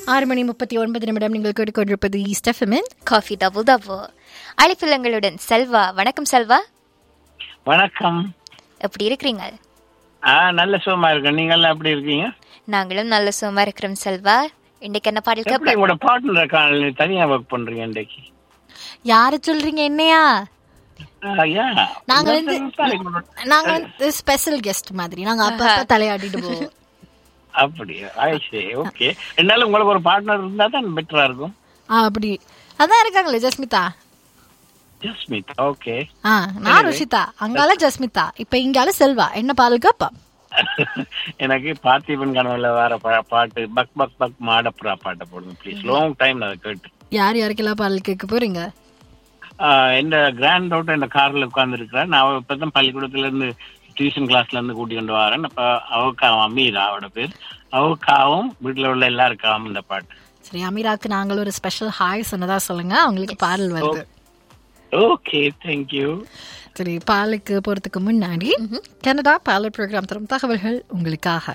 ஆறு மணி முப்பத்தி ஒன்பது நிமிடம் நீங்கள் கேட்டுக்கொண்டிருப்பது ஸ்டெஃபமின் காஃபி டபுள் டபுள் அழைப்பில்லங்களுடன் செல்வா வணக்கம் செல்வா வணக்கம் எப்படி இருக்கிறீங்க ஆ நல்ல சுகமா இருக்கேன் நீங்க எல்லாம் எப்படி இருக்கீங்க நாங்களும் நல்ல சுகமா இருக்கிறோம் செல்வா இன்னைக்கு என்ன பாடல் எப்படி கேட்போம் உங்களோட பார்ட்னர் இருக்காங்க தனியா ஒர்க் பண்றீங்க இன்றைக்கு யாரு சொல்றீங்க என்னையா ஆ, yeah. நாங்க வந்து உங்களோட- நாங்க வந்து ஸ்பெஷல் கெஸ்ட் மாதிரி நாங்க அப்பப்ப தலையாடிட்டு போவோம் அப்படியா ஆயிடுச்சு ஓகே என்னால உங்களுக்கு ஒரு பார்ட்னர் இருந்தா தான் பெட்டரா இருக்கும் ஆ, அப்படி அதான் இருக்காங்களே ஜஸ்மிதா ஜஸ்மித் ஓகே ஆ நான் ருஷிதா அங்கால ஜஸ்மிதா இப்ப இங்கால செல்வா என்ன பால் கேப்பா எனக்கு பார்த்திபன் கனவுல வர பா- பாட்டு பக் பக் பக் மாடப்புறா பாட்டை போடுங்க ப்ளீஸ் லாங் டைம் அதை கேட்டு யார் யாருக்கெல்லாம் பால் கேட்க போறீங்க ஆ, எந்த கிராண்ட் டவுட் இந்த கார்ல உட்கார்ந்து இருக்கிறேன் நான் அவ இப்பதான் பள்ளிக்கூடத்துல இருந்து டியூஷன் கிளாஸ்ல இருந்து கூட்டி கொண்டு வரேன் அப்ப அவக்காவும் அமீரா அவட பேர் அவக்காவும் வீட்டுல உள்ள எல்லாருக்காவும் இந்த பாட்டு சரி அமீராக்கு நாங்கள் ஒரு ஸ்பெஷல் ஹாய் சொன்னதா சொல்லுங்க அவங்களுக்கு பாடல் வருது ஓகே தேங்க்யூ சரி பாலுக்கு போறதுக்கு முன்னாடி கனடா பாலர் ப்ரோக்ராம் தரும் தகவல்கள் உங்களுக்காக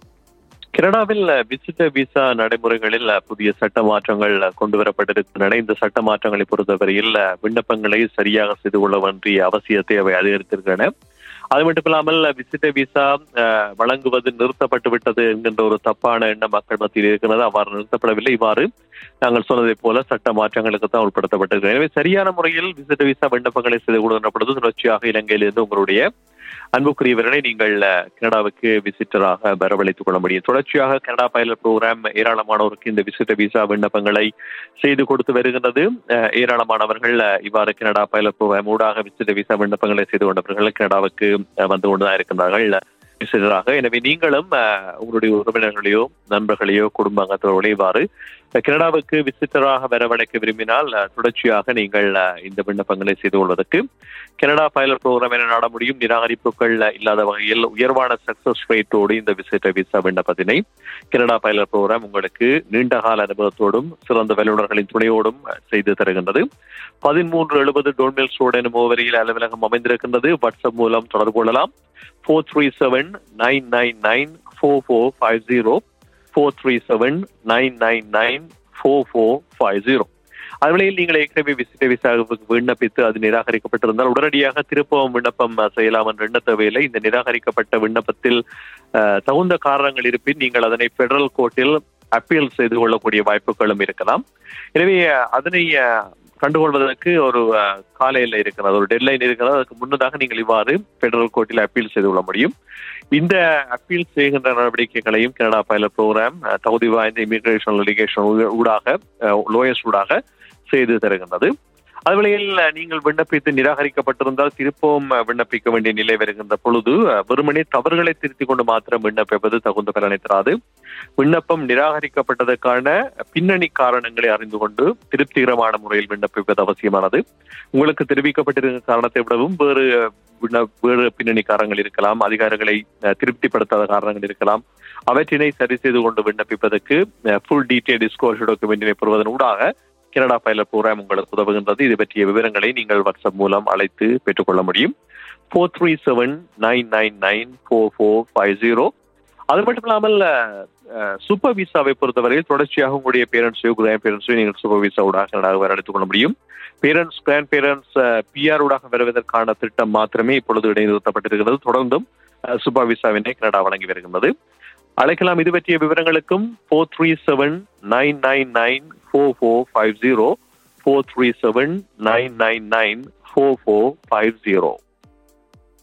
கனடாவில் விசிட்டர் விசா நடைமுறைகளில் புதிய சட்ட மாற்றங்கள் கொண்டு வரப்பட்டிருக்கின்றன இந்த சட்ட மாற்றங்களை பொறுத்தவரையில் விண்ணப்பங்களை சரியாக செய்து கொள்ள வேண்டிய அவசியத்தை அவை அதிகரித்திருக்கின்றன அது மட்டுமில்லாமல் விசிட்டர் விசா அஹ், வழங்குவது நிறுத்தப்பட்டு விட்டது என்கின்ற ஒரு தப்பான எண்ணம் மக்கள் மத்தியில் இருக்கிறது அவ்வாறு நிறுத்தப்படவில்லை இவ்வாறு நாங்கள் சொன்னதைப் போல சட்ட மாற்றங்களுக்கு தான் உட்படுத்தப்பட்டிருக்கிறது எனவே சரியான முறையில் விசிட்டர் விசா விண்ணப்பங்களை செய்து கொள்கின்ற பொழுது தொடர்ச்சியாக இலங்கையிலிருந்து உங்களுடைய அன்புக்குரியவர்களை நீங்கள் அஹ், கனடாவுக்கு விசிட்டராக வரவழைத்துக் கொள்ள முடியும் தொடர்ச்சியாக கனடா பைலட் ப்ரோக்ராம் ஏராளமானோருக்கு இந்த விசிட்டர் விசா விண்ணப்பங்களை செய்து கொடுத்து வருகின்றது அஹ், ஏராளமானவர்கள் அஹ், இவ்வாறு கனடா பைலட் ப்ரோக்ராம் ஊடாக விசிட்டர் விசா விண்ணப்பங்களை செய்து கொண்டவர்கள் கனடாவுக்கு அஹ், வந்து கொண்டுதான் இருக்கின்றார்கள் விசிட்டராக எனவே நீங்களும் அஹ், உங்களுடைய உறவினர்களையோ நண்பர்களையோ குடும்ப அங்கத்தவர்களையோ இவ்வாறு கனடாவுக்கு விசிட்டராக வரவழைக்க விரும்பினால் அஹ், தொடர்ச்சியாக நீங்கள் அஹ், இந்த விண்ணப்பங்களை செய்து கொள்வதற்கு கனடா பைலட் ப்ரோக்ராம் என நாட முடியும் நிராகரிப்புகள் இல்லாத வகையில் உயர்வான சக்சஸ் ரேட்டோடு இந்த விசிட்டர் விசா விண்ணப்பத்தினை கனடா பைலட் ப்ரோக்ராம் உங்களுக்கு நீண்டகால அனுபவத்தோடும் சிறந்த வல்லுநர்களின் துணையோடும் செய்து தருகின்றது பதிமூன்று எழுபது டோன்மெல் ரோடு எனும் ஓவரியில் அலுவலகம் அமைந்திருக்கின்றது வாட்ஸ்அப் மூலம் தொடர்பு கொள்ளலாம் four three seven nine nine nine four four five zero four three seven nine nine nine four four five zero அதுவேளையில் நீங்கள் ஏற்கனவே விசிட்ட விசாவுக்கு விண்ணப்பித்து அது நிராகரிக்கப்பட்டிருந்தால் உடனடியாக திருப்பவும் விண்ணப்பம் அஹ், செய்யலாம் என்ற எண்ண தேவையில்லை இந்த நிராகரிக்கப்பட்ட விண்ணப்பத்தில் அஹ், தகுந்த காரணங்கள் இருப்பின் நீங்கள் அதனை பெடரல் கோர்ட்டில் அப்பீல் செய்து கொள்ளக்கூடிய வாய்ப்புகளும் இருக்கலாம் எனவே அஹ், அதனை அஹ், கண்டுகொள்வதற்கு ஒரு அஹ், கால எல்லை இருக்கிறது ஒரு டெட்லைன் இருக்கிறது அதுக்கு முன்னதாக நீங்கள் இவ்வாறு பெடரல் கோர்ட்டில் அப்பீல் செய்து கொள்ள முடியும் இந்த அப்பீல் செய்கின்ற நடவடிக்கைகளையும் கனடா பைலட் ப்ரோக்ராம் அஹ், தகுதி வாய்ந்த இமிகிரேஷன் லிகேஷன் ஊடாக லோயர்ஸ் ஊடாக செய்து தருகின்றது அதுவேளையில் அஹ், நீங்கள் விண்ணப்பித்து நிராகரிக்கப்பட்டிருந்தால் திருப்பவும் அஹ், விண்ணப்பிக்க வேண்டிய நிலை வருகின்ற பொழுது அஹ், வெறுமனே தவறுகளை திருத்திக் கொண்டு மாத்திரம் விண்ணப்பிப்பது தகுந்த பலனை தராது விண்ணப்பம் நிராகரிக்கப்பட்டதற்கான பின்னணி காரணங்களை அறிந்து கொண்டு திருப்திகரமான முறையில் விண்ணப்பிப்பது அவசியமானது உங்களுக்கு தெரிவிக்கப்பட்டிருக்கிற காரணத்தை விடவும் வேறு விண்ண- வேறு பின்னணி காரணங்கள் இருக்கலாம் அதிகாரிகளை அஹ், திருப்திப்படுத்தாத காரணங்கள் இருக்கலாம் அவற்றினை சரி செய்து கொண்டு விண்ணப்பிப்பதற்கு ஃபுல் டீடைல் டிஸ்கோஷர் டாக்குமெண்டினை பெறுவதன் ஊடாக கனடா பைலட் ப்ரோக்ராம் உங்களுக்கு உதவுகின்றது இது பற்றிய விவரங்களை நீங்கள் வாட்ஸ்அப் மூலம் அழைத்து பெற்றுக்கொள்ள முடியும் four three seven nine nine nine four four five zero அது மட்டும் இல்லாமல் சூப்பர் விசாவை பொறுத்தவரையில் தொடர்ச்சியாக உங்களுடைய பேரண்ட்ஸையோ கிராண்ட் பேரண்ட்ஸையோ நீங்கள் சூப்பர் விசா ஊடாக கனடாக வர அழைத்துக் கொள்ள முடியும் பேரண்ட்ஸ் கிராண்ட் பேரண்ட்ஸ் பிஆர் ஊடாக வருவதற்கான திட்டம் மாத்திரமே இப்பொழுது இடைநிறுத்தப்பட்டிருக்கிறது தொடர்ந்தும் சூப்பர் விசாவினை கனடா வழங்கி வருகின்றது அழைக்கலாம் இது பற்றிய விவரங்களுக்கும் four three seven nine nine nine four four five zero four three seven nine nine nine four four five zero